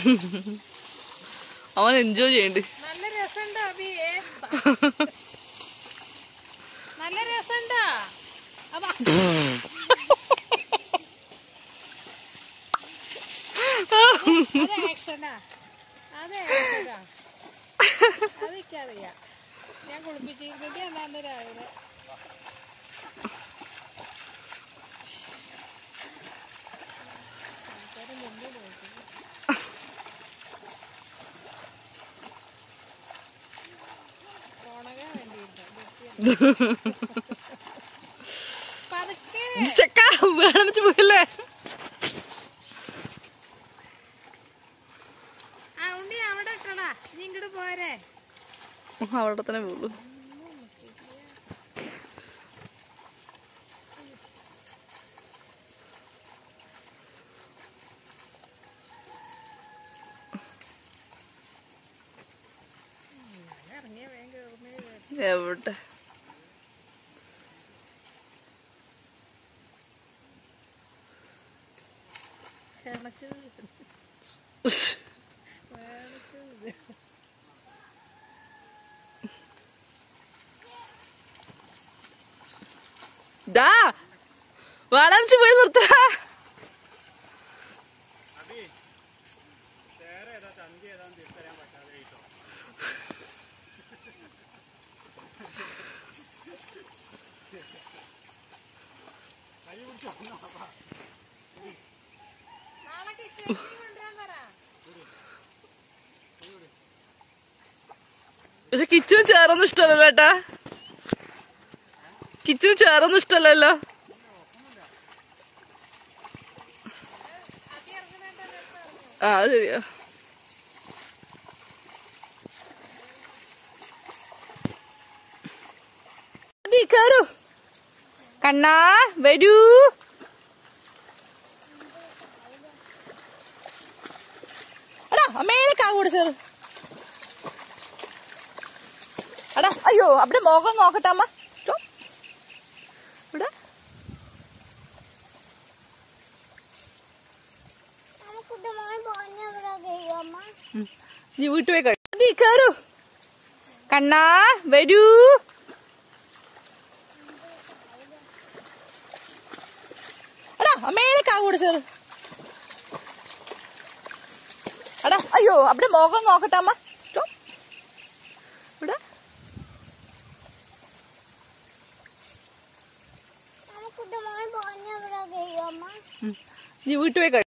അവൻ എൻജോയ് ചെയ്യണ്ട് നല്ല രസമുണ്ടോ അബിയേ നല്ല രസമുണ്ടോ അപ്പൊ അത് ആക്ഷനാ അത് ആക്ഷനാ അതെനിക്കറിയാം ഞാൻ കുളിപ്പിച്ചിരുന്നിട്ട് അന്നാന്ന് രാവിലെ ആൾക്കാര് മുന്നിൽ നോക്കി. ഉണങ്ങാൻ വേണ്ടിയിട്ടാ പതുക്കെ ചെക്ക വേണം വെച്ച് പോയല്ലേ ആ ഉണ്ണി അവിടെ ഇട്ടടാ നീ ഇങ്ങോട്ട് പോരെ അവിടെ തന്നെ പോകുള്ളൂ ഇറങ്ങിയ വേഗം കയറുന്നേ എവിടെ കിണച്ചു ദാ വേണം വെച്ച് പോയി നിർത്താ നാളെ കിച്ചണിൽ കൊണ്ടുവരാൻ പറ പക്ഷെ കിച്ചുന് ചേറൊന്നും ഇഷ്ടമല്ലല്ലോ ഏട്ടാ കിച്ചുന് ചേറൊന്നും ഇഷ്ടമല്ലല്ലോ അബി ഇറങ്ങുന്നുണ്ടോ ആ അത് ശരിയാ അതി കേറൂ കണ്ണാ വരൂ എടാ അമ്മേലെ കാ കൂടെ ചേർ എടാ അയ്യോ അവിടെ മുഖം നോക്കട്ടെ അമ്മ സ്റ്റോപ്പ് ഇവിടെ ഉം. നീ വീട്ടിൽ പോയി കഴി നീ കേറൂ കണ്ണാ വരൂ എടാ അമ്മേലെ കാ കൂടെ ചേർ എടാ അയ്യോ അവിടെ മുഖം നോക്കട്ടെ അമ്മ സ്റ്റോപ്പ് ഇവിടെ ഉം. നീ വീട്ടിൽ പോയി കഴി